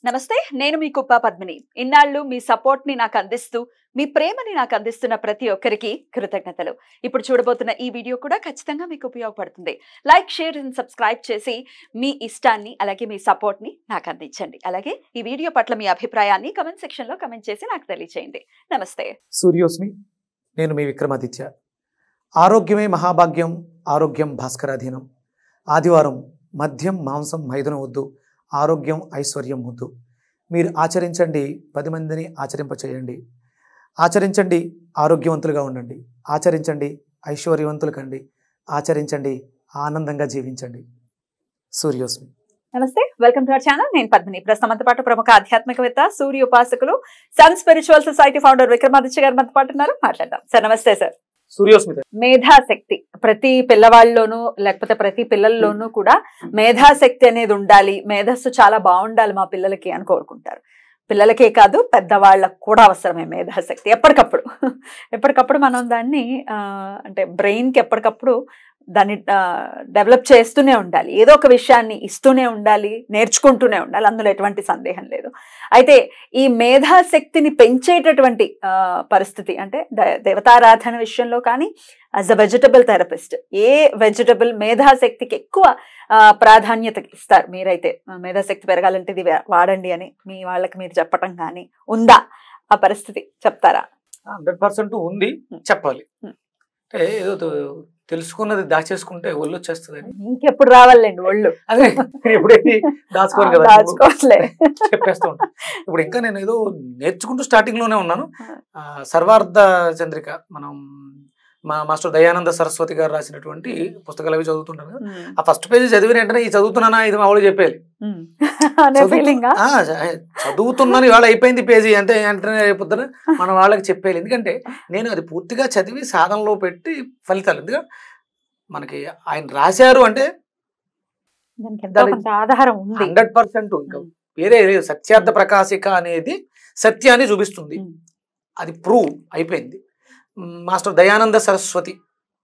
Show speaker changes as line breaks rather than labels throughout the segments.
నమస్తే నేను మీ కుప్ప పద్మిని ఇన్నాళ్ళు మీ సపోర్ట్ ని నాకు అందిస్తూ మీ ప్రేమని నాకు అందిస్తున్న ప్రతి ఒక్కరికి కృతజ్ఞతలు ఇప్పుడు చూడబోతున్న ఈ వీడియో కూడా ఖచ్చితంగా మీకు ఉపయోగపడుతుంది లైక్ షేర్ అండ్ సబ్స్క్రైబ్ చేసి మీ ఇష్టాన్ని అలాగే మీ సపోర్ట్ ని నాకు అందించండి అలాగే ఈ వీడియో పట్ల మీ అభిప్రాయాన్ని కమెంట్ సెక్షన్ లో కమెంట్ చేసి నాకు తెలియజేయండి నమస్తే
సూర్యోస్మి నేను మీ విక్రమాదిత్య ఆరోగ్యమే మహాభాగ్యం ఆరోగ్యం భాస్కరాధీనం ఆదివారం మద్యం మాంసం మైదనం వద్దు ఆరోగ్యం ఐశ్వర్యం వద్దు మీరు ఆచరించండి పది మందిని ఆచరింపచేయండి ఆచరించండి ఆరోగ్యవంతులుగా ఉండండి ఆచరించండి ఐశ్వర్యవంతులు కండి ఆచరించండి ఆనందంగా జీవించండి సూర్యోస్మి
నమస్తే వెల్కమ్ టు అవర్ ఛానల్ నేను పద్మిని ప్రస్తుతం మనతో పాటు ప్రముఖ ఆధ్యాత్మికవేత్త సూర్య ఉపాసకులు sun spiritual society founder Vikramaditya garu మనతో పాటు ఉన్నారు మాట్లాడదాం సార్ నమస్తే సార్
సూర్యోస్మి
మేధాశక్తి ప్రతి పిల్లవాళ్ళలోనూ లేకపోతే ప్రతి పిల్లల్లోనూ కూడా మేధాశక్తి అనేది ఉండాలి మేధస్సు చాలా బాగుండాలి మా పిల్లలకి అని కోరుకుంటారు పిల్లలకే కాదు పెద్దవాళ్ళకు కూడా అవసరమే మేధాశక్తి ఎప్పటికప్పుడు ఎప్పటికప్పుడు మనం దాన్ని ఆ, అంటే బ్రెయిన్కి ఎప్పటికప్పుడు దాన్ని డెవలప్ చేస్తూనే ఉండాలి ఏదో ఒక విషయాన్ని ఇస్తూనే ఉండాలి నేర్చుకుంటూనే ఉండాలి అందులో ఎటువంటి సందేహం లేదు అయితే ఈ మేధాశక్తిని పెంచేటటువంటి ఆ, పరిస్థితి అంటే ద- దేవతారాధన విషయంలో కానీ as a vegetable therapist a vegetable మేధాశక్తికి ఎక్కువ ఆ, ప్రాధాన్యత ఇస్తారు మీరైతే ఆ, మేధాశక్తి పెరగాలంటే ఇది వా- వాడండి అని మీ వాళ్ళకి మీరు చెప్పటం కానీ ఉందా ఆ పరిస్థితి చెప్తారా
హండ్రెడ్ పర్సెంట్ ఉంది చెప్పాలి
Hmm.
అంటే ఏదో తె- తెలుసుకున్నది దాచేసుకుంటే ఒళ్ళు వచ్చేస్తుందని
ఇంకెప్పుడు రావాలండి ఒళ్ళు
అదే ఎప్పుడైతే దాచుకోరు కదా
దాచుకోవట్లే
చెప్పేస్తూ ఉంటాను ఇప్పుడు ఇంకా నేను ఏదో నేర్చుకుంటూ స్టార్టింగ్ లోనే ఉన్నాను ఆ, సర్వార్థ చంద్రిక మనం మా మాస్టర్ దయానంద సరస్వతి గారు రాసినటువంటి పుస్తకాలు అవి చదువుతుంటాను కదా
ఉమ్,
ఆ ఫస్ట్ పేజీ చదివిన వెంటనే ఈ చదువుతున్నానా ఇది మా వాళ్ళు చెప్పేది
ఉమ్. అనే
చదువుతు-
ఫీలింగ్
ఆ, చ- చదువుతున్నాను ఇవాళ అయిపోయింది పేజీ అంటే వెంటనే అయిపోతున్నా మన వాళ్ళకి చెప్పేది ఎందుకంటే నేను అది పూర్తిగా చదివి సాధనలో పెట్టి ఫలితాలు ఎందుకంటే మనకి ఆయన రాశారు అంటే
దానికి ఎంతో
దాని-
కొంత ఆధారం ఉంది
హండ్రెడ్ పర్సెంట్ ఇంకా
ఉమ్,
వేరే లేదు సత్యార్థ ప్రకాశిక అనేది సత్యాన్ని చూపిస్తుంది
ఉమ్,
అది ప్రూవ్ అయిపోయింది మ్, మాస్టర్ దయానంద సరస్వతి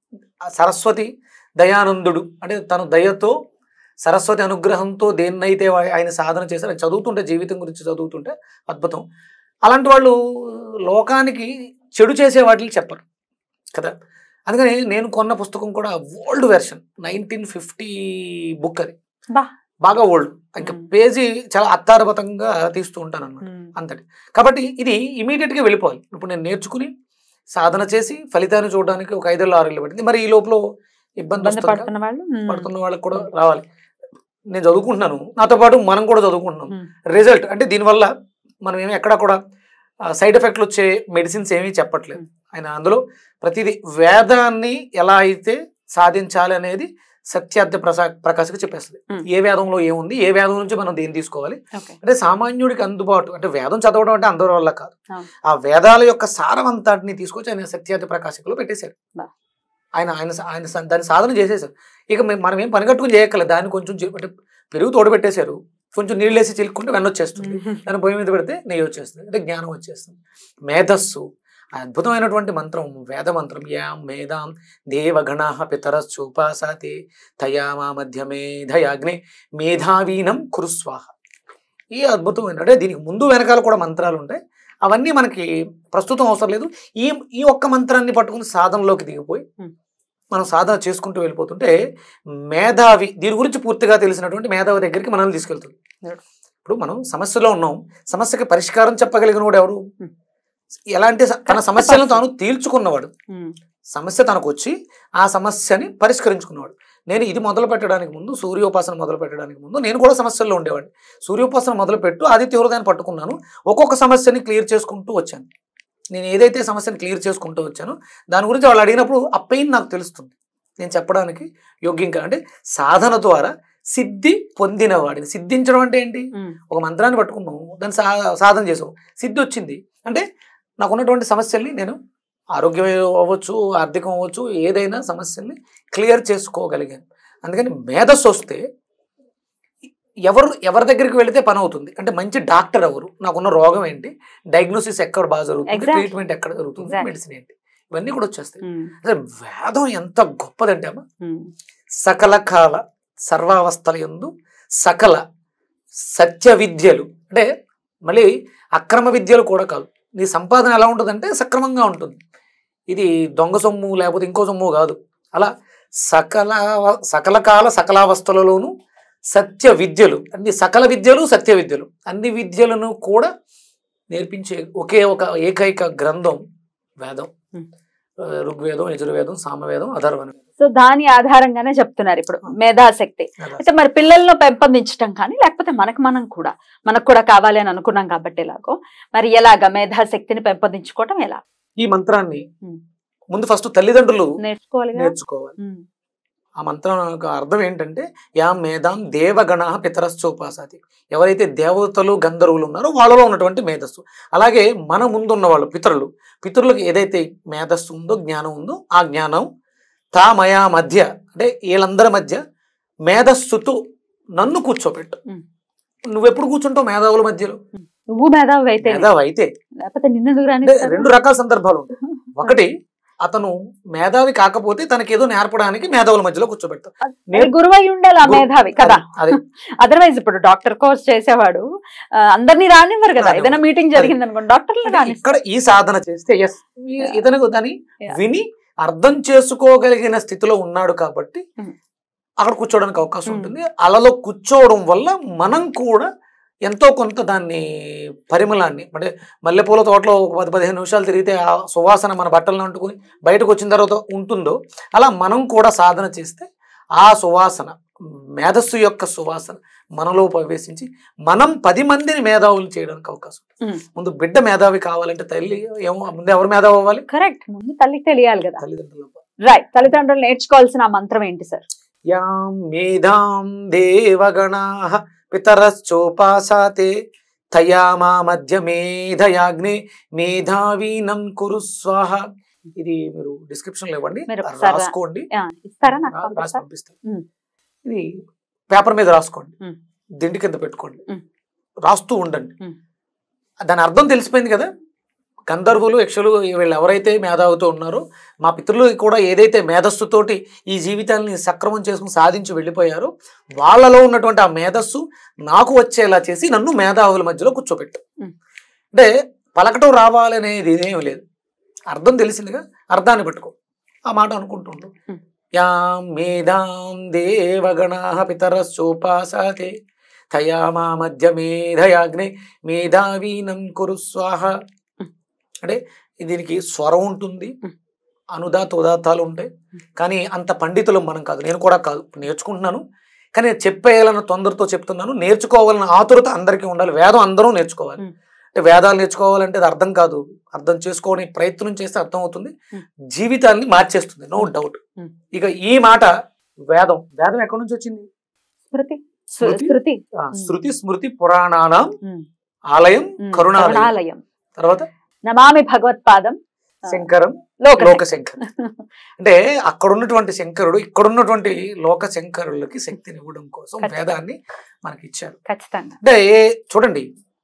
ఆ సరస్వతి దయానందుడు అంటే తను దయతో సరస్వతి అనుగ్రహంతో దేన్నైతే వా- ఆయన సాధన చేశారు అది చదువుతుంటే జీవితం గురించి చదువుతుంటే అద్భుతం అలాంటి వాళ్ళు లోకానికి చెడు చేసే వాటిని చెప్పరు కదా అందుకని నేను కొన్న పుస్తకం కూడా old version nineteen fifty book అది
బా.
బాగా ఓల్డ్ ఇంకా
మ్మ్.
పేజీ చాలా అత్తారపతంగా తీస్తూ ఉంటాను అన్నమాట
ఉమ్,
అంతటి కాబట్టి ఇది immediate గా వెళ్ళిపోవాలి ఇప్పుడు నేను నేర్చుకుని సాధన చేసి ఫలితాన్ని చూడడానికి ఒక ఐదేళ్ళు ఆరేళ్ళు పట్టింది మరి ఈ లోపల ఇబ్బంది
ఇబ్బంది
వస్తుంది కదా.
పడుతున్న వాళ్ళు ఉమ్,
పడుతున్న వాళ్ళకి కూడా రావాలి నేను చదువుకుంటున్నాను నాతో పాటు మనం కూడా చదువుకుంటున్నాం
ఉమ్,
రిజల్ట్ అంటే దీనివల్ల మనం ఏమి ఎక్కడ కూడా సైడ్ ఎఫెక్ట్లు వచ్చే మెడిసిన్స్ ఏమీ చెప్పట్లేదు
Hmm.
ఆయన అందులో ప్రతిదీ వేదాన్ని ఎలా అయితే సాధించాలి అనేది సత్యార్థ ప్రసా ప్రకాశకు చెప్పేస్తుంది
Hmm.
ఏ వేదంలో ఏముంది ఏ వేదం నుంచి మనం దేన్ని తీసుకోవాలి
ఓకే
అంటే సామాన్యుడికి అందుబాటు అంటే వేదం చదవడం అంటే అందరి వల్ల కాదు
అవును.
ఆ వేదాల యొక్క సారం అంతటిని తీసుకొచ్చి ఆయన సత్యార్థ ప్రకాశకులో పెట్టేశారు
బా.
ఆయన ఆయన ఆయన స- దాన్ని సాధన చేసేసారు ఇక మే- మనం ఏం పనిగట్టుకుని చేయక్కర్లేదు దాన్ని కొంచెం చి- అంటే పెరుగు తోడు పెట్టేశారు కొంచెం నీళ్ళు వేసి చిలుక్కుంటే వెన్న వచ్చేస్తుంది
ఉమ్,
దాన్ని పొయ్యి మీద పెడితే నెయ్యి వచ్చేస్తుంది అంటే జ్ఞానం వచ్చేస్తుంది మేధస్సు ఆ అద్భుతమైనటువంటి మంత్రం వేద మంత్రం యాం మేధాం దేవగణా పితరశ్చోపాసాతే తయామా మధ్య మేధయాగ్నే మేధావీనం కురుస్వాహ ఈ అద్భుతమైన అంటే దీనికి ముందు వెనకాల కూడా మంత్రాలు ఉంటాయి అవన్నీ మనకి ప్రస్తుతం అవసరం లేదు ఈ ఈ ఒక్క మంత్రాన్ని పట్టుకుని సాధనలోకి దిగిపోయి
Hmm.
మనం సాధన చేసుకుంటూ వెళ్ళిపోతుంటే మేధావి దీని గురించి పూర్తిగా తెలిసినటువంటి మేధావి దగ్గరికి మనల్ని తీసుకెళ్తుంది
Right.
ఇప్పుడు మనం సమస్యలో ఉన్నాం సమస్యకి పరిష్కారం చెప్పగలిగిన వాడు ఎవరు
Hmm.
ఎలాంటి స- తన సమస్యలను తాను తీర్చుకున్నవాడు
ఉమ్,
సమస్య తనకు వచ్చి ఆ సమస్యని పరిష్కరించుకున్నవాడు నేను ఇది మొదలు పెట్టడానికి ముందు సూర్యోపాసన మొదలు పెట్టడానికి ముందు నేను కూడా సమస్యల్లో ఉండేవాడిని సూర్యోపాసన మొదలు పెట్టు ఆదిత్య హృదయాన్ని పట్టుకున్నాను ఒక్కొక్క సమస్యని క్లియర్ చేసుకుంటూ వచ్చాను నేను ఏదైతే సమస్యని క్లియర్ చేసుకుంటూ వచ్చానో దాని గురించి వాళ్ళు అడిగినప్పుడు ఆ పెయిన్ నాకు తెలుస్తుంది నేను చెప్పడానికి యోగ్యం కాదు అంటే సాధన ద్వారా సిద్ధి పొందిన వాడిని సిద్ధించడం అంటే ఏంటి
ఉమ్,
ఒక మంత్రాన్ని పట్టుకున్నాము దాన్ని సా సాధన చేసాము సిద్ధి వచ్చింది అంటే నాకు ఉన్నటువంటి సమస్యల్ని నేను ఆరోగ్యం అవ్వచ్చు ఆర్థికం అవ్వచ్చు ఏదైనా సమస్యల్ని క్లియర్ చేసుకోగలిగాను అందుకని మేధస్సు వస్తే ఎవరు ఎవరి దగ్గరికి వెళితే పని అవుతుంది అంటే మంచి డాక్టర్ ఎవరు నాకున్న రోగం ఏంటి డయాగ్నోసిస్ ఎక్కడ బాగా జరుగుతుంది
Exactly.
ట్రీట్మెంట్ ఎక్కడ జరుగుతుంది
Exactly.
మెడిసిన్ ఏంటి ఇవన్నీ కూడా వచ్చేస్తాయి
ఉమ్,
అసలు వేదం ఎంత గొప్పదంటే అమ్మ
ఉమ్,
సకల కాల సర్వావస్థల యందు సకల సత్య విద్యలు అంటే మళ్ళీ అక్రమ విద్యలు కూడా కాదు నీ సంపాదన ఎలా ఉంటుందంటే సక్రమంగా ఉంటుంది ఇది దొంగ సొమ్ము లేకపోతే ఇంకో సొమ్ము కాదు అలా సకల సకల కాల సకలావస్థలలోనూ సత్య విద్యలు అన్ని సకల విద్యలు సత్య విద్యలు అన్ని విద్యలను కూడా నేర్పించే ఒకే ఒక ఏకైక గ్రంథం వేదం
Hmm.
ఆ, ఋగ్వేదం యజుర్వేదం సామవేదం అధర్వణ
సో దాని ఆధారంగానే చెప్తున్నారు ఇప్పుడు మేధాశక్తి అయితే మరి పిల్లల్లో పెంపొందించడం కానీ లేకపోతే మనకు మనం కూడా మనకు కూడా కావాలి అని అనుకున్నాం కాబట్టి ఎలాగో మరి ఎలాగ మేధాశక్తిని పెంపొందించుకోవటం ఎలా
ఈ మంత్రాన్ని
Hmm.
ముందు ఫస్ట్ తల్లిదండ్రులు
నేర్చుకోవాలి కదా?
నేర్చుకోవాలి
ఉమ్,
ఆ మంత్రం యొక్క అర్థం ఏంటంటే యా మేధాం దేవగణ పితరశ్చోపాసాతి ఎవరైతే దేవతలు గంధర్వులు ఉన్నారో వాళ్ళలో ఉన్నటువంటి మేధస్సు అలాగే మన ముందున్న వాళ్ళు పితరులు పితరులకు ఏదైతే మేధస్సు ఉందో జ్ఞానం ఉందో ఆ జ్ఞానం తా మయా మధ్య అంటే వీళ్ళందరి మధ్య మేధస్సుతో నన్ను కూర్చోబెట్టు
ఉమ్.
నువ్వెప్పుడు కూర్చుంటావు మేధావుల మధ్యలో
నువ్వు మేధావి అయితే
మేధావి అయితే
లేకపోతే నిన్ను ఎందుకు
అంటే
రానిస్తారు?
రెండు రకాల సందర్భాలు ఉంటాయి ఒకటి అతను మేధావి కాకపోతే తనకి ఏదో నేర్పడానికి మేధావుల మధ్యలో కూర్చోబెడతాం
మరి గురువు అయి ఉండాలి ఆ
గురు-
మేధావి కదా
అదే
అదర్వైజ్ ఇప్పుడు డాక్టర్ కోర్స్ చేసేవాడు ఆ, అందరినీ రానివ్వరు కదా
రానివ్వరు.
ఏదైనా మీటింగ్ జరిగింది అనుకోండి డాక్టర్లు
అంటే
రాని
ఇక్కడ ఈ సాధన చేస్తే ఎస్
Yeah.
ఇతను దాన్ని
Yeah.
విని అర్థం చేసుకోగలిగిన స్థితిలో ఉన్నాడు కాబట్టి
Mm.
అక్కడ కూర్చోవడానికి అవకాశం
Mm.
ఉంటుంది అలలో కూర్చోవడం వల్ల మనం కూడా ఎంతో కొంత దాన్ని పరిమళాన్ని అంటే మల్లెపూల తోటలో ఒక పది పదిహేను నిమిషాలు తిరిగితే ఆ సువాసన మన బట్టలను అంటుకుని బయటకు వచ్చిన తర్వాత ఉంటుందో అలా మనం కూడా సాధన చేస్తే ఆ సువాసన మేధస్సు యొక్క సువాసన మనలో ప్రవేశించి మనం పది మందిని మేధావులు చేయడానికి అవకాశం ఉంది.
Mm.
ముందు బిడ్డ మేధావి కావాలంటే తల్లి ఏమో ముందు ఎవరు మేధావి అవ్వాలి
కరెక్ట్ ముందు తల్లికి తెలియాలి కదా
తల్లిదండ్రులు అవ్వాలి.
రైట్ తల్లిదండ్రులు నేర్చుకోవాల్సిన ఆ మంత్రం ఏంటి సార్
యాం మేధాం దేవగణా పితరశ్చోపాసాతే తయామా మధ్య మేధయాగ్నే మేధావీనం కురు స్వాహ ఇది మీరు డిస్క్రిప్షన్ లో ఇవ్వండి
మీరు ఒకసారి రా-
రాసుకోండి
ఆ, ఇస్తారా నాకు
రా- రాసి
పంపిస్తారా?
పంపిస్తాను
ఉమ్.
ఇది పేపర్ మీద రాసుకోండి
ఉమ్.
దిండి కింద పెట్టుకోండి
ఉమ్.
రాస్తూ ఉండండి
ఉమ్.
దాని అర్థం తెలిసిపోయింది కదా గంధర్వులు యక్షులు వీళ్ళు ఎవరైతే మేధావుతో ఉన్నారో మా పితృలు కూడా ఏదైతే మేధస్సుతోటి ఈ జీవితాన్ని సక్రమం చేసుకుని సాధించి వెళ్ళిపోయారో వాళ్ళలో ఉన్నటువంటి ఆ మేధస్సు నాకు వచ్చేలా చేసి నన్ను మేధావుల మధ్యలో కూర్చోబెట్టు
ఉమ్.
అంటే పలకటం రావాలనేది ఇదేం లేదు అర్థం తెలిసిందిగా అర్థాన్ని పట్టుకో ఆ మాట అనుకుంటుండు
ఉమ్.
యాం మేధాం దేవగణా పితరశ్చోపాసాతే తయా మా మధ్య మేధయాగ్నే మేధావీనం కురు స్వాహ
ఉమ్.
అంటే దీనికి స్వరం ఉంటుంది
ఉమ్.
అనుదాత ఉదాత్తాలు ఉంటాయి
ఉమ్.
కానీ అంత పండితులం మనం కాదు నేను కూడా కాదు నేర్చుకుంటున్నాను కానీ నేను చెప్పేయాలన్న తొందరతో చెప్తున్నాను నేర్చుకోవాలన్న ఆతురత అందరికీ ఉండాలి వేదం అందరూ నేర్చుకోవాలి
ఉమ్.
అంటే వేదాలు నేర్చుకోవాలంటే అది అర్థం కాదు అర్థం చేసుకోవడానికి ప్రయత్నం చేస్తే అర్థం అవుతుంది
ఉమ్.
జీవితాన్ని మార్చేస్తుంది నో డౌట్
ఉమ్.
ఇక ఈ మాట వేదం వేదం ఎక్కడి నుంచి వచ్చింది
స్మృతి
స్మృతి?
స్మృతి
ఆ, శృతి స్మృతి పురాణానం
ఉమ్.
ఆలయం
ఉమ్.
కరుణాలయం
కరుణాలయం
తర్వాత
నమామి భగవత్పాదం ఆ,
శంకరం
లోక
లోక శంకరం అంటే అక్కడ ఉన్నటువంటి శంకరుడు ఇక్కడ ఉన్నటువంటి లోక శంకరులకి శక్తిని ఇవ్వడం కోసం
ఖచ్చితంగా.
వేదాన్ని మనకి ఇచ్చారు
ఖచ్చితంగా
అంటే చూడండి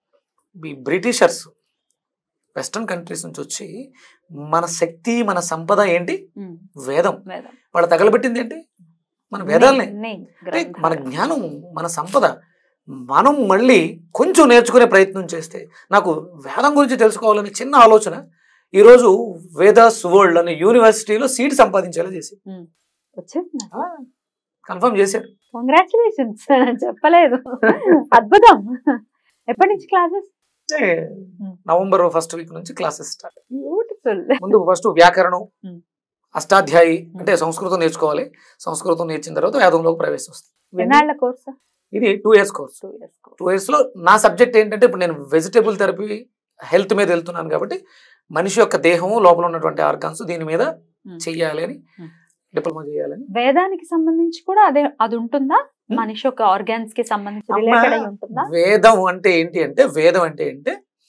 ఈ బ్రిటిషర్స్ వెస్ట్రన్ కంట్రీస్ నుంచి వచ్చి మన శక్తి మన సంపద ఏంటి
ఉమ్.
వేదం
వేదం.
వాళ్ళు తగలబెట్టింది ఏంటి మన వేదాలనే
నే- నే-
అంటే మన
గ్రంథాలు.
జ్ఞానం మన సంపద మనం మళ్ళీ కొంచెం నేర్చుకునే ప్రయత్నం చేస్తే నాకు వేదం గురించి తెలుసుకోవాలనే చిన్న ఆలోచన ఈరోజు వేదాస్ వరల్డ్ అనే యూనివర్సిటీలో సీట్ సంపాదించేలా చేసి
వచ్చేసిందా
కన్ఫర్మ్ చేశారు
కంగ్రాచులేషన్స్ చెప్పలేదు అద్భుతం ఎప్పటి నుంచి క్లాసెస్
అంటే నవంబర్ ఫస్ట్ వీక్ నుంచి క్లాసెస్ స్టార్ట్
బ్యూటిఫుల్
ముందు ఫస్ట్ వ్యాకరణం
Hmm.
అష్టాధ్యాయి అంటే సంస్కృతం నేర్చుకోవాలి సంస్కృతం నేర్చిన తర్వాత వేదంలోకి ప్రవేశం వస్తుంది
ఎన్నాళ్ళ కోర్స్
ఇది two years course
two years
two years లో నా సబ్జెక్ట్ ఏంటంటే ఇప్పుడు నేను వెజిటేబుల్ థెరపీ హెల్త్ మీద వెళ్తున్నాను కాబట్టి మనిషి యొక్క దేహము లోపల ఉన్నటువంటి ఆర్గాన్స్ దీని మీద
Hmm.
చెయ్యాలి అని
Hmm.
డిప్లొమా చేయాలని
వేదానికి సంబంధించి కూడా అదే అది ఉంటుందా
Hmm.
మనిషి యొక్క ఆర్గాన్స్ కి సంబంధించి
అమ్మా,
రిలేటెడ్ అయి ఉంటుందా
వేదం అంటే ఏంటి అంటే వేదం అంటే ఏంటి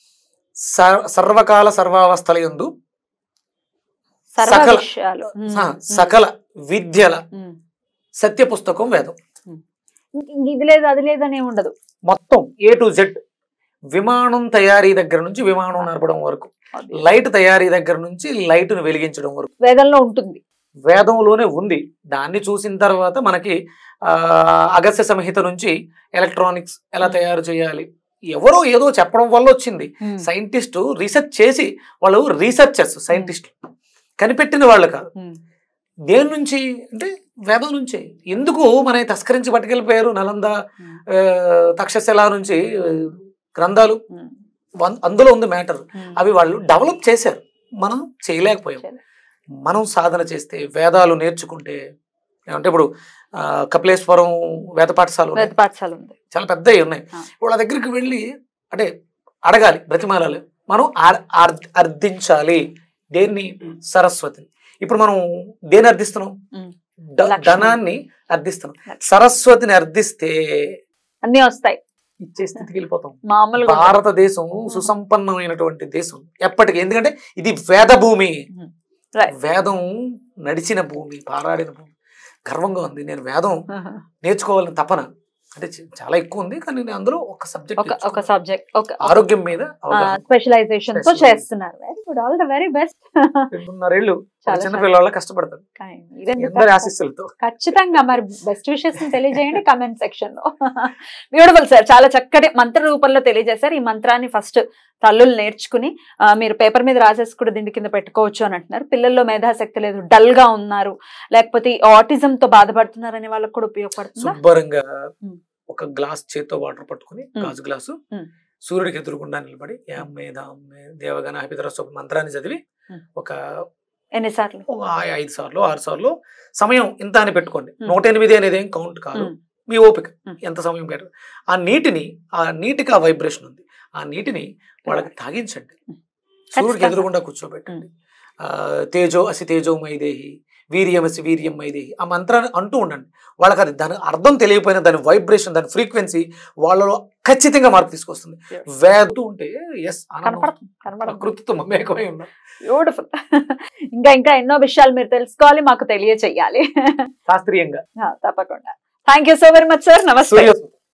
సర్- సర్వకాల సర్వావస్థల యందు
సర్వ
సకల-
విషయాలు ఉమ్,
స-
ఉమ్,
సకల విద్యల
ఉమ్.
సత్య పుస్తకం వేదం
ఇంక- ఇంక ఇది లేదు అది లేదు అని ఉండదు
మొత్తం ఏ టు జెడ్ విమానం తయారీ దగ్గర నుంచి విమానం నడపడం వరకు లైట్ తయారీ దగ్గర నుంచి లైట్ ను వెలిగించడం వరకు
వేదంలో ఉంటుంది
వేదంలోనే ఉంది దాన్ని చూసిన తర్వాత మనకి ఆ, అగస్త్య సంహిత నుంచి ఎలక్ట్రానిక్స్ ఎలా తయారు చేయాలి ఎవరో ఏదో చెప్పడం వల్ల వచ్చింది
ఉమ్,
సైంటిస్టు రీసెర్చ్ చేసి వాళ్ళు రీసెర్చర్స్ సైంటిస్ట్ కనిపెట్టిన వాళ్ళు కాదు
ఉమ్,
దేని నుంచి అంటే వేదం నుంచే ఎందుకు మన తస్కరించి పట్టుకెళ్ళిపోయారు నలంద
ఉమ్,
ఆ, తక్షశిల నుంచి ఆ, గ్రంథాలు
ఉమ్,
వన్- అందులో ఉంది మ్యాటర్
ఉమ్.
అవి వాళ్ళు డెవలప్ చేశారు మనం చేయలేకపోయాం
చేయలేం.
మనం సాధన చేస్తే వేదాలు నేర్చుకుంటే అంటే ఇప్పుడు ఆ, కపిలేశ్వరం వేద పాఠశాల ఉన్నాయి.
వేద పాఠశాల ఉంది
చాలా పెద్దవి ఉన్నాయి
ఆ.
వాళ్ళ దగ్గరికి వెళ్ళి అంటే అడగాలి బ్రతిమాలాలి మనం ఆర్- ఆర్- అర్థించాలి దేన్ని సరస్వతిని ఇప్పుడు మనం దేన్ని అర్థిస్తున్నాం
ఉమ్.
ద-
లక్ష్మి.
ధనాన్ని అర్థిస్తున్నాం
లక్ష్మి.
సరస్వతిని అర్థిస్తే
అన్ని వస్తాయి
ఇచ్చే స్థితికి వెళ్ళిపోతాం
మామూలుగా ఉండదు.
భారతదేశం సుసంపన్నమైనటువంటి దేశం ఎప్పటికీ ఎందుకంటే ఇది వేద భూమి
ఉమ్. Right.
వేదం నడిచిన భూమి పారాడిన భూమి గర్వంగా ఉంది నేను వేదం
ఆహా.
నేర్చుకోవాలని తపన అంటే చ- చాలా ఎక్కువ ఉంది కానీ నేను అందులో ఒక
ఒక
సబ్జెక్ట్
ఒక సబ్జెక్ట్ ఒక
ఆరోగ్యం మీద అవగాహన.
స్పెషలైజేషన్ తో
Specialization.
చేస్తున్నారు very good all the very best
రెండున్నరేళ్ళు ఒక
చాలా
చిన్న పిల్లల కష్టపడతారు
ఇదెందుకు
అందరి
కష్టం?
ఆశీస్సులతో
ఖచ్చితంగా మరి బెస్ట్ విషెస్ తెలియజేయండి కమెంట్ సెక్షన్ లో బ్యూటిఫుల్ సార్ చాలా చక్కటి మంత్ర రూపంలో తెలియజేశారు ఈ మంత్రాన్ని ఫస్ట్ తల్లులు నేర్చుకుని ఆ, మీరు పేపర్ మీద రాసేసి కూడా దిండి కింద పెట్టుకోవచ్చు అని అంటున్నారు పిల్లల్లో మేధాశక్తి లేదు డల్ గా ఉన్నారు లేకపోతే ఆటిజం తో బాధపడుతున్నారు అనే వాళ్ళకి కూడా ఉపయోగపడుతుందా
శుభ్రంగా
ఉమ్.
ఒక గ్లాస్ చేత్తో వాటర్ పట్టుకుని
ఉమ్.
గాజు గ్లాసు
ఉమ్.
సూర్యుడికి ఎదురుగుండా నిలబడి యామ్మే దామ్మే దేవగణ హపితరస్వ మంత్రాన్ని చదివి
ఉమ్.
ఒక
ఎన్నిసార్లు
ఒక ఐ- ఐదు సార్లు ఆరు సార్లు సమయం ఇంత అని పెట్టుకోండి
ఉమ్.
నూట ఎనిమిది అనేది ఏం కౌంట్ కాదు
ఉమ్.
మీ ఓపిక
ఉమ్.
ఎంత సమయం పెట్టు ఆ నీటిని ఆ నీటికి ఆ వైబ్రేషన్ ఉంది ఆ నీటిని వాళ్ళకి తాగించండి
ఉమ్.
సూర్యుడికి
ఖచ్చితంగా.
ఎదురుగుండా కూర్చోబెట్టండి ఆ, తేజో అసి తేజో మైదేహి వీర్యమసి వీర్యం మైదేహి ఆ మంత్రాన్ని అంటూ ఉండండి వాళ్ళకి అది దాని అర్థం తెలియకపోయినా దాని వైబ్రేషన్ దాని ఫ్రీక్వెన్సీ వాళ్ళలో ఖచ్చితంగా మార్పు తీసుకొస్తుంది
Yes.
వేదు ఉంటే ఎస్
కనపడుతుంది కనపడుతుంది
ప్రకృతితో మమేకమై ఉన్నాం
బ్యూటిఫుల్ ఇంకా ఇంకా ఎన్నో విషయాలు మీరు తెలుసుకోవాలి మాకు తెలియచేయాలి
శాస్త్రీయంగా
ఆ, తప్పకుండా thank you so very much sir నమస్తే
సూర్యోస్మి